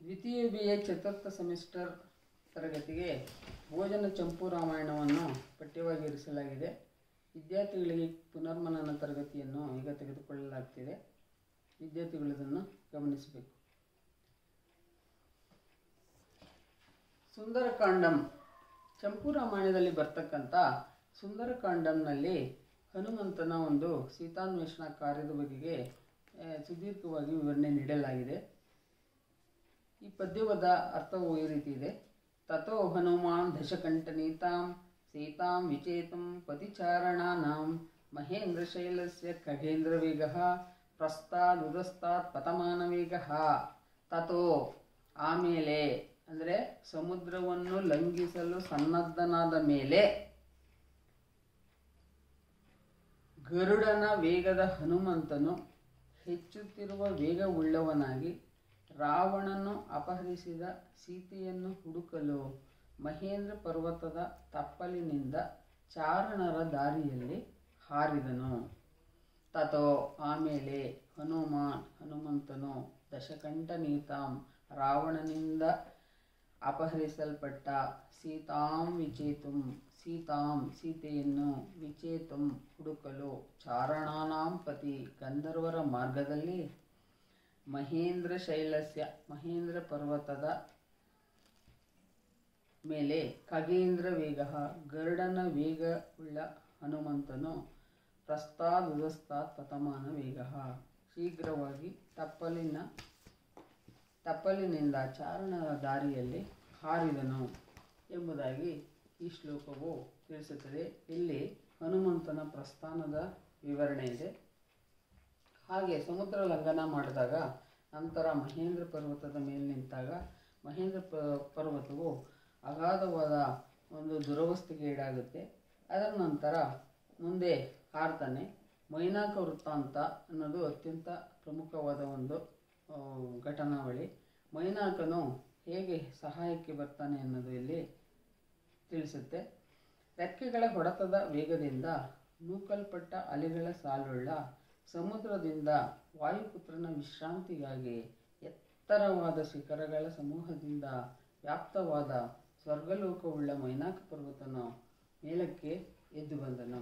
ದ್ವಿತೀಯ B A ಚತುರ್ಥ semester ತರಗತಿಗೆ ಭೋಜನ ಚಂಪು ರಾಮಾಯಣವನ್ನು ಪಠ್ಯವಾಗಿ ಇರಿಸಲಾಗಿದೆ ವಿದ್ಯಾರ್ಥಿಗಳಿಗೆ ಪುನರ್ಮನನ ತರಗತಿಯನ್ನು ಈಗ ತೆಗೆದುಕೊಳ್ಳಲಾಗ್ತಿದೆ ವಿದ್ಯಾರ್ಥಿಗಳು ಇದನ್ನು ಗಮನಿಸಬೇಕು ಸುಂದರಕಾಂಡಂ ಚಂಪು ರಾಮಾಯಣದಲ್ಲಿ ಬರ್ತಕ್ಕಂಥ ಸುಂದರಕಾಂಡಂನಲ್ಲಿ ಹನುಮಂತನ ಒಂದು ಸೀತಾನ್ವೇಷಣ ಕಾರ್ಯದ ಬಗೆಗೆ ಆ, ಸುದೀರ್ಘವಾಗಿ ವಿವರಣೆ ನೀಡಲಾಗಿದೆ ಈ ಪದ್ಯದ ಅರ್ಥವು ಈ ರೀತಿ ಇದೆ ತಥೋ ಹನುಮಾನ್ ದಶಕಂಠನೀತಾಂ ಸೀತಾಂ ವಿಚೇತಂ ಪತಿಚಾರಣಾನಾಂ ಮಹೇಂದ್ರ ಶೈಲಸ್ಯ ಖಗೇಂದ್ರ ವೇಗ ಪ್ರಸ್ತಾದುದಸ್ತಾತ್ ಪತಮಾನ ವೇಗ ತಥೋ ಆಮೇಲೆ ಅಂದರೆ ಸಮುದ್ರವನ್ನು ಲಂಘಿಸಲು ಸನ್ನದ್ಧನಾದ ಮೇಲೆ ಗರುಡನ ವೇಗದ ಹನುಮಂತನು ಹೆಚ್ಚುತ್ತಿರುವ ವೇಗವುಳ್ಳವನಾಗಿ ರಾವಣನು ಅಪಹರಿಸಿದ ಸೀತೆಯನ್ನು ಹುಡುಕಲು ಮಹೇಂದ್ರ ಪರ್ವತದ ತಪ್ಪಲಿನಿಂದ ಚಾರಣರ ದಾರಿಯಲ್ಲಿ ಹಾರಿದನು ತಥೋ ಆಮೇಲೆ ಹನುಮಾನ್ ಹನುಮಂತನು ದಶಕಂಠನೀತಾಂ ರಾವಣನಿಂದ ಅಪಹರಿಸಲ್ಪಟ್ಟ ಸೀತಾಂ ವಿಚೇತುಂ ಸೀತಾಂ ಸೀತೆಯನ್ನು ವಿಚೇತುಂ ಹುಡುಕಲು ಚಾರಣಾನಾಂ ಪತಿ ಗಂಧರ್ವರ ಮಾರ್ಗದಲ್ಲಿ ಮಹೇಂದ್ರ ಶೈಲಸ್ಯ ಮಹೇಂದ್ರ ಪರ್ವತದ ಮೇಲೆ ಖಗೇಂದ್ರ ವೇಗ ಗರುಡನ ವೇಗವುಳ್ಳ ಹನುಮಂತನು ಪ್ರಸ್ತಾದುದಸ್ತಾತ್ ಪತಮಾನ ವೇಗ ಶೀಘ್ರವಾಗಿ ತಪ್ಪಲಿನ ತಪ್ಪಲಿನಿಂದ ಚಾರಣದ ದಾರಿಯಲ್ಲಿ ಹಾರಿದನು ಎಂಬುದಾಗಿ ಈ ಶ್ಲೋಕವು ತಿಳಿಸುತ್ತದೆ ಇಲ್ಲಿ ಹನುಮಂತನ ಪ್ರಸ್ಥಾನದ ವಿವರಣೆ ಇದೆ ಹಾಗೆ ಸಮುದ್ರ ಲಂಘನ ಮಾಡಿದಾಗ ನಂತರ ಮಹೇಂದ್ರ ಪರ್ವತದ ಮೇಲೆ ನಿಂತಾಗ ಮಹೇಂದ್ರ ಪ ಪರ್ವತವು ಅಗಾಧವಾದ ಒಂದು ದುರವಸ್ಥೆಗೆ ಈಡಾಗುತ್ತೆ ಅದರ ನಂತರ ಮುಂದೆ ಹಾರ್ತಾನೆ ಮೈನಾಕ ವೃತ್ತಾಂತ ಅನ್ನೋದು ಅತ್ಯಂತ ಪ್ರಮುಖವಾದ ಒಂದು ಆ, ಘಟನಾವಳಿ ಮೈನಾಕನು ಹೇಗೆ ಸಹಾಯಕ್ಕೆ ಬರ್ತಾನೆ ಅನ್ನೋದು ಇಲ್ಲಿ ತಿಳಿಸುತ್ತೆ ರೆಕ್ಕೆಗಳ ಹೊಡೆತದ ವೇಗದಿಂದ ನೂಕಲ್ಪಟ್ಟ ಅಲೆಗಳ ಸಾಲುಳ್ಳ ಸಮುದ್ರದಿಂದ ವಾಯುಪುತ್ರನ ವಿಶ್ರಾಂತಿಗಾಗಿ ಎತ್ತರವಾದ ಶಿಖರಗಳ ಸಮೂಹದಿಂದ ವ್ಯಾಪ್ತವಾದ ಸ್ವರ್ಗಲೋಕವುಳ್ಳ ಮೈನಾಕ ಪರ್ವತನು ಮೇಲಕ್ಕೆ ಎದ್ದು ಬಂದನು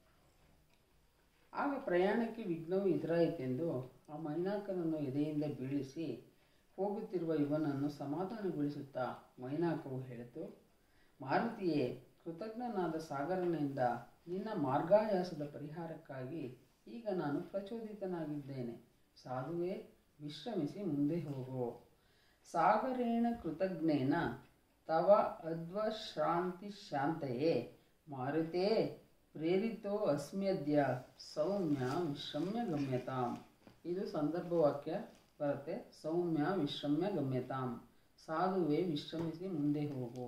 ಆಗ ಪ್ರಯಾಣಕ್ಕೆ ವಿಘ್ನವು ಎದುರಾಯಿತೆಂದು ಆ ಮೈನಾಕನನ್ನು ಎದೆಯಿಂದ ಬೀಳಿಸಿ ಹೋಗುತ್ತಿರುವ ಇವನನ್ನು ಸಮಾಧಾನಗೊಳಿಸುತ್ತಾ ಮೈನಾಕವು ಹೇಳಿತು ಮಾರುತಿಯೇ ಕೃತಜ್ಞನಾದ ಸಾಗರನಿಂದ ನಿನ್ನ ಮಾರ್ಗಾಯಾಸದ ಪರಿಹಾರಕ್ಕಾಗಿ ಈಗ ನಾನು ಪ್ರಚೋದಿತನಾಗಿದ್ದೇನೆ ಸಾಧುವೇ ವಿಶ್ರಮಿಸಿ ಮುಂದೆ ಹೋಗು ಸಾಗರೇಣ ಕೃತಜ್ಞೇನ ತವ ಅದ್ವಶ್ರಾಂತಿ ಶಾಂತಯೇ ಮಾರುತೇ ಪ್ರೇರಿತೋ ಅಸ್ಮ್ಯದ್ಯ ಸೌಮ್ಯ ವಿಶ್ರಮ್ಯ ಗಮ್ಯತಾಂ ಇದು ಸಂದರ್ಭ ವಾಕ್ಯ ಬರುತ್ತೆ ಸೌಮ್ಯ ವಿಶ್ರಮ್ಯ ಗಮ್ಯತಾಂ ಸಾಧುವೆ ವಿಶ್ರಮಿಸಿ ಮುಂದೆ ಹೋಗು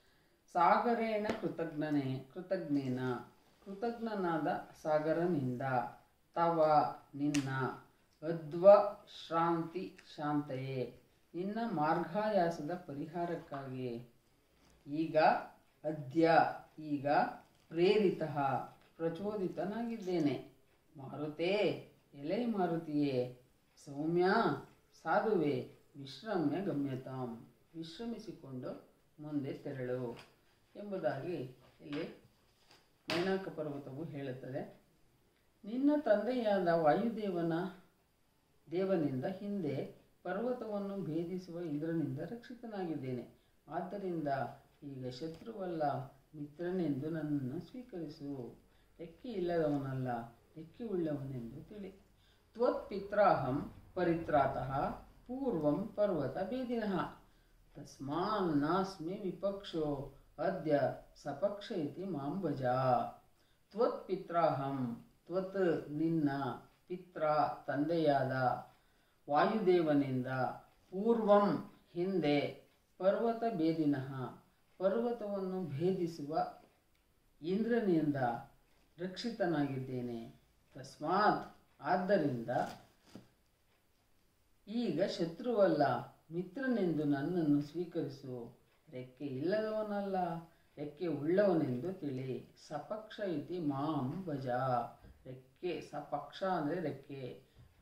ಸಾಗರೇಣ ಕೃತಜ್ಞನೆ ಕೃತಜ್ಞೇನ ಕೃತಜ್ಞನಾದ ಸಾಗರನಿಂದ ತವ ನಿನ್ನ ಅದ್ವ ಶ್ರಾಂತಿ ಶಾಂತಯೇ ನಿನ್ನ ಮಾರ್ಗಾಯಾಸದ ಪರಿಹಾರಕ್ಕಾಗಿ ಈಗ ಅದ್ಯ ಈಗ ಪ್ರೇರಿತ ಪ್ರಚೋದಿತನಾಗಿದ್ದೇನೆ ಮಾರುತೇ ಎಲೆ ಮಾರುತಿಯೇ ಸೌಮ್ಯ ಸಾಧುವೆ ವಿಶ್ರಮ್ಯ ಗಮ್ಯತಾಂ ವಿಶ್ರಮಿಸಿಕೊಂಡು ಮುಂದೆ ತೆರಳು ಎಂಬುದಾಗಿ ಇಲ್ಲಿ ಮೈನಾಕ ಪರ್ವತವು ಹೇಳುತ್ತದೆ ನಿನ್ನ ತಂದೆಯಾದ ವಾಯುದೇವನ ದೇವನಿಂದ ಹಿಂದೆ ಪರ್ವತವನ್ನು ಭೇದಿಸುವ ಇಂದ್ರನಿಂದ ರಕ್ಷಿತನಾಗಿದ್ದೇನೆ ಆದ್ದರಿಂದ ಈಗ ಶತ್ರುವಲ್ಲ ಮಿತ್ರನೆಂದು ನನ್ನನ್ನು ಸ್ವೀಕರಿಸು ರೆಕ್ಕೆ ಇಲ್ಲದವನಲ್ಲ ರೆಕ್ಕೆ ಉಳ್ಳವನೆಂದು ತಿಳಿ ತ್ವತ್ಪಿತ್ರಾಹಂ ಪರಿತ್ರಾತಃ ಪೂರ್ವಂ ಪರ್ವತ ಭೇದಿನಃ ತಸ್ಮಾನ್ ನಾಸ್ಮಿ ವಿಪಕ್ಷೋ ಅದ್ಯ ಸಪಕ್ಷ ಇತಿ ಮಾಂ ಭಜ ತ್ವತ್ಪಿತ್ರಾಹಂ ತ್ವತ್ ನಿನ್ನ ಪಿತ್ರ ತಂದೆಯಾದ ವಾಯುದೇವನಿಂದ ಪೂರ್ವಂ ಹಿಂದೆ ಪರ್ವತ ಭೇದಿನಃ ಪರ್ವತವನ್ನು ಭೇದಿಸುವ ಇಂದ್ರನಿಂದ ರಕ್ಷಿತನಾಗಿದ್ದೇನೆ ತಸ್ಮಾತ್ ಆದ್ದರಿಂದ ಈಗ ಶತ್ರುವಲ್ಲ ಮಿತ್ರನೆಂದು ನನ್ನನ್ನು ಸ್ವೀಕರಿಸು ರೆಕ್ಕೆ ಇಲ್ಲದವನಲ್ಲ ರೆಕ್ಕೆ ಉಳ್ಳವನೆಂದು ತಿಳಿ ಸಪಕ್ಷ ಇತಿ ಮಾಂ ಭಜ ರೆಕ್ಕೆ ಸಪಕ್ಷ ಅಂದರೆ ರೆಕ್ಕೆ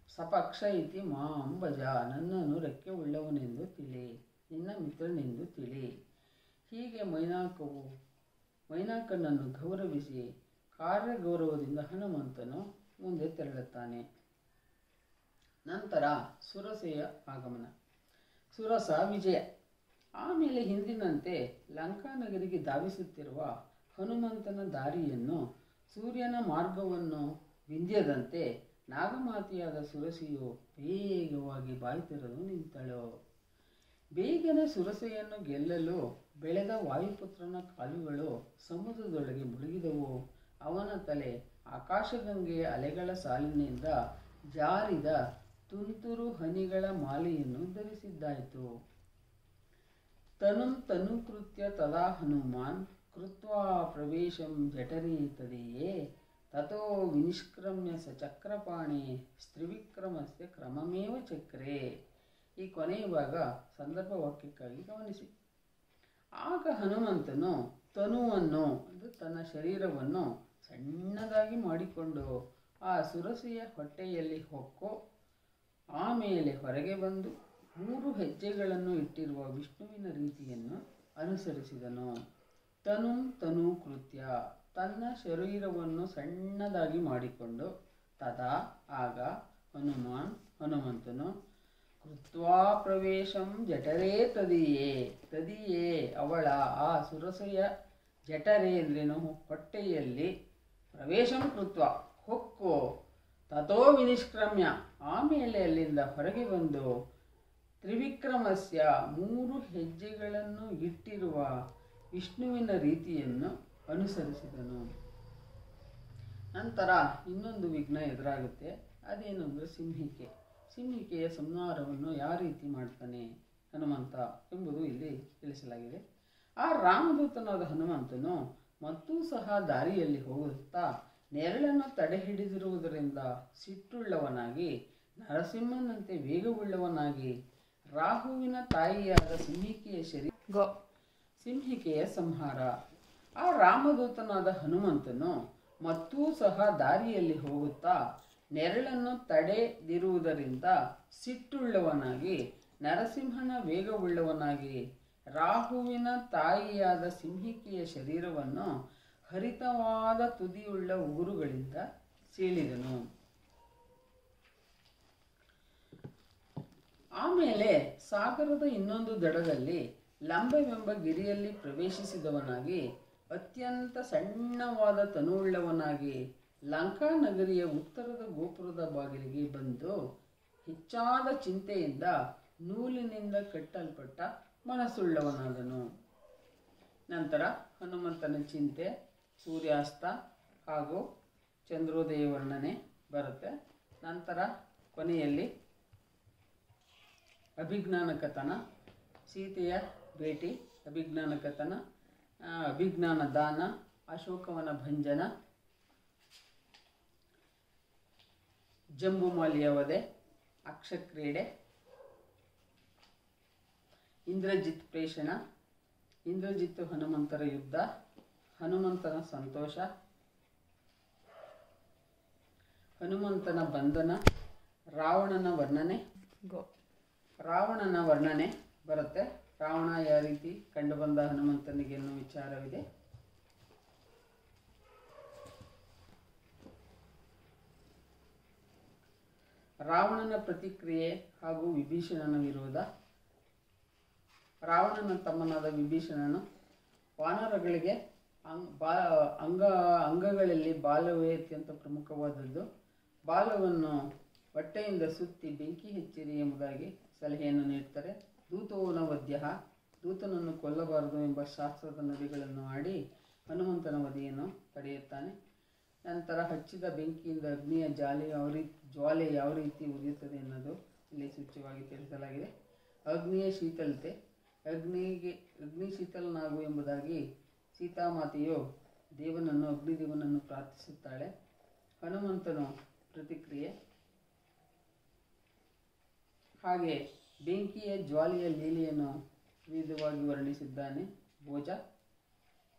ಸಪಕ್ಷ ಇತಿ ಮಾಂ ಭಜ ನನ್ನನ್ನು ರೆಕ್ಕೆ ಉಳ್ಳವನೆಂದು ತಿಳಿ ನಿನ್ನ ಮಿತ್ರನೆಂದು ತಿಳಿ ಹೀಗೆ ಮೈನಾಕವು ಮೈನಾಕನನ್ನು ಗೌರವಿಸಿ ಕಾರ್ಯಗೌರವದಿಂದ ಹನುಮಂತನು ಮುಂದೆ ತೆರಳುತ್ತಾನೆ ನಂತರ ಸುರಸೆಯ ಆಗಮನ ಸುರಸ ವಿಜಯ ಆಮೇಲೆ ಹಿಂದಿನಂತೆ ಲಂಕಾನಗರಿಗೆ ಧಾವಿಸುತ್ತಿರುವ ಹನುಮಂತನ ದಾರಿಯನ್ನು ಸೂರ್ಯನ ಮಾರ್ಗವನ್ನು ವಿಂಧ್ಯದಂತೆ ನಾಗಮಾತೆಯಾದ ಸುರಸಿಯು ವೇಗವಾಗಿ ಬಾಯಿ ತೆರೆದು ನಿಂತಳು ಬೇಗನೆ ಸುರಸೆಯನ್ನು ಗೆಲ್ಲಲು ಬೆಳೆದ ವಾಯುಪುತ್ರನ ಕಾಲುಗಳು ಸಮುದ್ರದೊಳಗೆ ಮುಳುಗಿದವು ಅವನ ತಲೆ ಆಕಾಶಗಂಗೆಯ ಅಲೆಗಳ ಸಾಲಿನಿಂದ ಜಾರಿದ ತುಂತುರು ಹನಿಗಳ ಮಾಲೆಯನ್ನು ಧರಿಸಿದ್ದಾಯಿತು ತನುಂ ತನುಕೃತ್ಯ ತದಾ ಹನುಮಾನ್ ಕೃತ್ವಾ ಪ್ರವೇಶಂ ಜಠರೇ ತದೆಯೇ ತಥೋ ವಿನಿಷ್ಕ್ರಮ್ಯ ಸ ಚಕ್ರಪಾಣಿ ಸ್ತ್ರಿವಿಕ್ರಮಸ್ಯ ಕ್ರಮಮೇವ ಚಕ್ರೆ ಈ ಕೊನೆಯ ಭಾಗ ಸಂದರ್ಭ ವಾಕ್ಯಕ್ಕಾಗಿ ಗಮನಿಸಿ ಆಗ ಹನುಮಂತನು ತನುವನ್ನು ಅಂದರೆ ತನ್ನ ಶರೀರವನ್ನು ಸಣ್ಣದಾಗಿ ಮಾಡಿಕೊಂಡು ಆ ಸುರಸಿಯ ಹೊಟ್ಟೆಯಲ್ಲಿ ಹೊಕ್ಕು ಆಮೇಲೆ ಹೊರಗೆ ಬಂದು ಮೂರು ಹೆಜ್ಜೆಗಳನ್ನು ಇಟ್ಟಿರುವ ವಿಷ್ಣುವಿನ ರೀತಿಯನ್ನು ಅನುಸರಿಸಿದನು ತನು ತನು ಕೃತ್ಯ ತನ್ನ ಶರೀರವನ್ನು ಸಣ್ಣದಾಗಿ ಮಾಡಿಕೊಂಡು ತದಾ ಆಗ ಹನುಮಾನ್ ಹನುಮಂತನು ಕೃತ್ವಾ ಪ್ರವೇಶಂ ಜಠರೇ ತದಿಯೇ ತದಿಯೇ ಅವಳ ಆ ಸುರಸೆಯ ಜಠರೆ ಅಂದ್ರೇನು ಹೊಟ್ಟೆಯಲ್ಲಿ ಪ್ರವೇಶಂ ಕೃತ್ವ ಹೊಕ್ಕು ತಥೋ ವಿನಿಷ್ಕ್ರಮ್ಯ ಆಮೇಲೆ ಅಲ್ಲಿಂದ ಹೊರಗೆ ಬಂದು ತ್ರಿವಿಕ್ರಮಸ್ಯ ಮೂರು ಹೆಜ್ಜೆಗಳನ್ನು ಇಟ್ಟಿರುವ ವಿಷ್ಣುವಿನ ರೀತಿಯನ್ನು ಅನುಸರಿಸಿದನು ನಂತರ ಇನ್ನೊಂದು ವಿಘ್ನ ಎದುರಾಗುತ್ತೆ ಅದೇನು ಅಂದರೆ ಸಿಂಹಿಕೆ ಸಿಂಹಿಕೆಯ ಸಂಹಾರವನ್ನು ಯಾವ ರೀತಿ ಮಾಡ್ತಾನೆ ಹನುಮಂತ ಎಂಬುದು ಇಲ್ಲಿ ತಿಳಿಸಲಾಗಿದೆ ಆ ರಾಮದೂತನಾದ ಹನುಮಂತನು ಮತ್ತೂ ಸಹ ದಾರಿಯಲ್ಲಿ ಹೋಗುತ್ತಾ ನೆರಳನ್ನು ತಡೆ ಹಿಡಿದಿರುವುದರಿಂದ ಸಿಟ್ಟುಳ್ಳವನಾಗಿ ನರಸಿಂಹನಂತೆ ವೇಗವುಳ್ಳವನಾಗಿ ರಾಹುವಿನ ತಾಯಿಯಾದ ಸಿಂಹಿಕೆಯ ಶರೀರ ಗೋ ಸಿಂಹಿಕೆಯ ಸಂಹಾರ ಆ ರಾಮದೂತನಾದ ಹನುಮಂತನು ಮತ್ತೂ ಸಹ ದಾರಿಯಲ್ಲಿ ಹೋಗುತ್ತಾ ನೆರಳನ್ನು ತಡೆದಿರುವುದರಿಂದ ಸಿಟ್ಟುಳ್ಳವನಾಗಿ ನರಸಿಂಹನ ವೇಗವುಳ್ಳವನಾಗಿ ರಾಹುವಿನ ತಾಯಿಯಾದ ಸಿಂಹಿಕೆಯ ಶರೀರವನ್ನು ಹರಿತವಾದ ತುದಿಯುಳ್ಳ ಉಗುರುಗಳಿಂದ ಸೀಳಿದನು ಆಮೇಲೆ ಸಾಗರದ ಇನ್ನೊಂದು ದಡದಲ್ಲಿ ಲಂಬವೆಂಬ ಗಿರಿಯಲ್ಲಿ ಪ್ರವೇಶಿಸಿದವನಾಗಿ ಅತ್ಯಂತ ಸಣ್ಣವಾದ ತನುವುಳ್ಳವನಾಗಿ ಲಂಕಾ ನಗರಿಯ ಉತ್ತರದ ಗೋಪುರದ ಬಾಗಿಲಿಗೆ ಬಂದು ಹೆಚ್ಚಾದ ಚಿಂತೆಯಿಂದ ನೂಲಿನಿಂದ ಕಟ್ಟಲ್ಪಟ್ಟ ಮನಸ್ಸುಳ್ಳವನಾದನು ನಂತರ ಹನುಮಂತನ ಚಿಂತೆ ಸೂರ್ಯಾಸ್ತ ಹಾಗೂ ಚಂದ್ರೋದಯ ವರ್ಣನೆ ಬರುತ್ತೆ ನಂತರ ಕೊನೆಯಲ್ಲಿ ಅಭಿಜ್ಞಾನ ಕಥನ ಸೀತೆಯ ಭೇಟಿ ಅಭಿಜ್ಞಾನ ಕಥನ ಆ, ಅಭಿಜ್ಞಾನ ದಾನ ಅಶೋಕವನ ಭಂಜನ ಜಂಬುಮಾಲಿಯ ವಧೆ ಅಕ್ಷಕ್ರೀಡೆ ಇಂದ್ರಜಿತ್ ಪ್ರೇಷಣ ಇಂದ್ರಜಿತ್ತು ಹನುಮಂತರ ಯುದ್ಧ ಹನುಮಂತನ ಸಂತೋಷ ಹನುಮಂತನ ಬಂಧನ ರಾವಣನ ವರ್ಣನೆ ಗೋ ರಾವಣನ ವರ್ಣನೆ ಬರುತ್ತೆ ರಾವಣ ಯಾವ ರೀತಿ ಕಂಡುಬಂದ ಹನುಮಂತನಿಗೆ ಅನ್ನೋ ವಿಚಾರವಿದೆ ರಾವಣನ ಪ್ರತಿಕ್ರಿಯೆ ಹಾಗೂ ವಿಭೀಷಣನ ವಿರೋಧ ರಾವಣನ ತಮ್ಮನಾದ ವಿಭೀಷಣನು ವಾನರಗಳಿಗೆ ಅಂಗ್ ಬಾ ಅಂಗ ಅಂಗಗಳಲ್ಲಿ ಬಾಲವೇ ಅತ್ಯಂತ ಪ್ರಮುಖವಾದದ್ದು ಬಾಲವನ್ನು ಹೊಟ್ಟೆಯಿಂದ ಸುತ್ತಿ ಬೆಂಕಿ ಹೆಚ್ಚಿರಿ ಎಂಬುದಾಗಿ ಸಲಹೆಯನ್ನು ನೀಡ್ತಾರೆ ದೂತೋನ ವದ್ಯ ದೂತನನ್ನು ಕೊಲ್ಲಬಾರದು ಎಂಬ ಶಾಸ್ತ್ರದ ನುಡಿಗಳನ್ನು ಆಡಿ ಹನುಮಂತನ ವಧೆಯನ್ನು ತಡೆಯುತ್ತಾನೆ ನಂತರ ಹಚ್ಚಿದ ಬೆಂಕಿಯಿಂದ ಅಗ್ನಿಯ ಜಾಲೆ ಯಾವ ರೀತಿ ಜ್ವಾಲೆ ಯಾವ ರೀತಿ ಉರಿಯುತ್ತದೆ ಅನ್ನೋದು ಇಲ್ಲಿ ಸೂಚ್ಯವಾಗಿ ತಿಳಿಸಲಾಗಿದೆ ಅಗ್ನಿಯ ಶೀತಲತೆ ಅಗ್ನಿಗೆ ಅಗ್ನಿ ಶೀತಲನಾಗು ಎಂಬುದಾಗಿ ಸೀತಾಮಾತೆಯು ದೇವನನ್ನು ಅಗ್ನಿದೇವನನ್ನು ಪ್ರಾರ್ಥಿಸುತ್ತಾಳೆ ಹನುಮಂತನು ಪ್ರತಿಕ್ರಿಯೆ ಹಾಗೆ ಬೆಂಕಿಯ ಜ್ವಾಲೆಯ ಲೀಲೆಯನ್ನು ವಿವಿಧವಾಗಿ ವರ್ಣಿಸಿದ್ದಾನೆ ಭೋಜ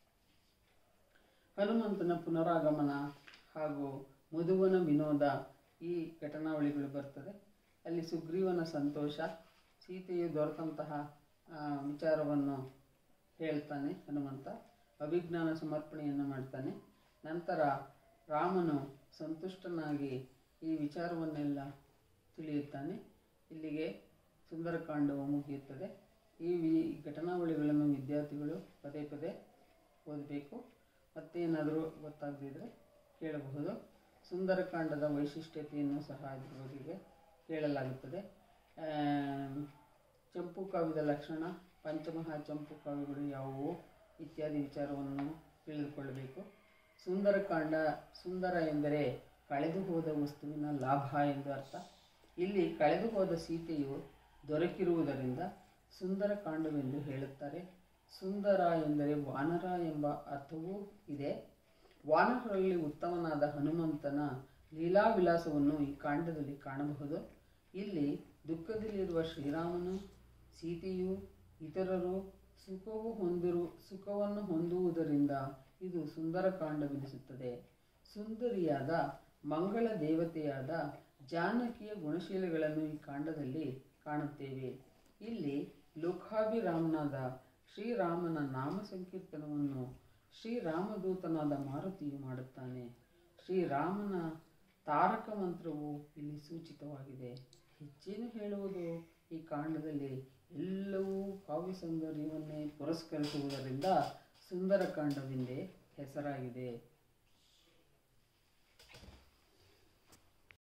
ಹನುಮಂತನ ಪುನರಾಗಮನ ಹಾಗೂ ಮಧುವನ ವಿನೋದ ಈ ಘಟನಾವಳಿಗಳು ಬರ್ತದೆ ಅಲ್ಲಿ ಸುಗ್ರೀವನ ಸಂತೋಷ ಸೀತೆಯು ದೊರೆತಂತಹ ಆ, ವಿಚಾರವನ್ನು ಹೇಳ್ತಾನೆ ಹನುಮಂತ ಅಭಿಜ್ಞಾನ ಸಮರ್ಪಣೆಯನ್ನು ಮಾಡ್ತಾನೆ ನಂತರ ರಾಮನು ಸಂತುಷ್ಟನಾಗಿ ಈ ವಿಚಾರವನ್ನೆಲ್ಲ ತಿಳಿಯುತ್ತಾನೆ ಇಲ್ಲಿಗೆ ಸುಂದರಕಾಂಡವು ಮುಗಿಯುತ್ತದೆ ಈ ವಿ ಘಟನಾವಳಿಗಳನ್ನು ವಿದ್ಯಾರ್ಥಿಗಳು ಪದೇ ಪದೇ ಓದಬೇಕು ಮತ್ತೇನಾದರೂ ಗೊತ್ತಾಗದಿದ್ದರೆ ಕೇಳಬಹುದು ಸುಂದರಕಾಂಡದ ವೈಶಿಷ್ಟ್ಯತೆಯನ್ನು ಸಹ ಇದ್ರ ಬಗೆಗೆ ಹೇಳಲಾಗುತ್ತದೆ ಆಮ್, ಚಂಪು ಕಾವ್ಯದ ಲಕ್ಷಣ ಪಂಚಮಹಾ ಚಂಪು ಕಾವ್ಯಗಳು ಯಾವುವು ಇತ್ಯಾದಿ ವಿಚಾರವನ್ನು ತಿಳಿದುಕೊಳ್ಳಬೇಕು ಸುಂದರಕಾಂಡ ಸುಂದರ ಎಂದರೆ ಕಳೆದು ಹೋದ ವಸ್ತುವಿನ ಲಾಭ ಎಂದು ಅರ್ಥ ಇಲ್ಲಿ ಕಳೆದು ಹೋದ ಸೀತೆಯು ದೊರಕಿರುವುದರಿಂದ ಸುಂದರಕಾಂಡವೆಂದು ಹೇಳುತ್ತಾರೆ ಸುಂದರ ಎಂದರೆ ವಾನರ ಎಂಬ ಅರ್ಥವೂ ಇದೆ ವಾನರರಲ್ಲಿ ಉತ್ತಮನಾದ ಹನುಮಂತನ ಲೀಲಾವಿಲಾಸವನ್ನು ಈ ಕಾಂಡದಲ್ಲಿ ಕಾಣಬಹುದು ಇಲ್ಲಿ ದುಃಖದಲ್ಲಿರುವ ಶ್ರೀರಾಮನು ಸೀತೆಯು ಇತರರು ಸುಖವು ಹೊಂದಿರು ಸುಖವನ್ನು ಹೊಂದುವುದರಿಂದ ಇದು ಸುಂದರಕಾಂಡವೆನಿಸುತ್ತದೆ ಸುಂದರಿಯಾದ ಮಂಗಳ ದೇವತೆಯಾದ ಜಾನಕಿಯ ಗುಣಶೀಲಗಳನ್ನು ಈ ಕಾಂಡದಲ್ಲಿ ಕಾಣುತ್ತೇವೆ ಇಲ್ಲಿ ಲೋಕಾಭಿರಾಮನಾದ ಶ್ರೀರಾಮನ ನಾಮ ಸಂಕೀರ್ತನವನ್ನು ಶ್ರೀರಾಮದೂತನಾದ ಮಾರುತಿಯು ಮಾಡುತ್ತಾನೆ ಶ್ರೀರಾಮನ ತಾರಕ ಮಂತ್ರವು ಇಲ್ಲಿ ಸೂಚಿತವಾಗಿದೆ ಹೆಚ್ಚೇನು ಹೇಳುವುದು ಈ ಕಾಂಡದಲ್ಲಿ ಎಲ್ಲವೂ ಕಾವ್ಯ ಸೌಂದರ್ಯವನ್ನೇ ಪುರಸ್ಕರಿಸುವುದರಿಂದ ಸುಂದರಕಾಂಡವೆಂದೇ ಹೆಸರಾಗಿದೆ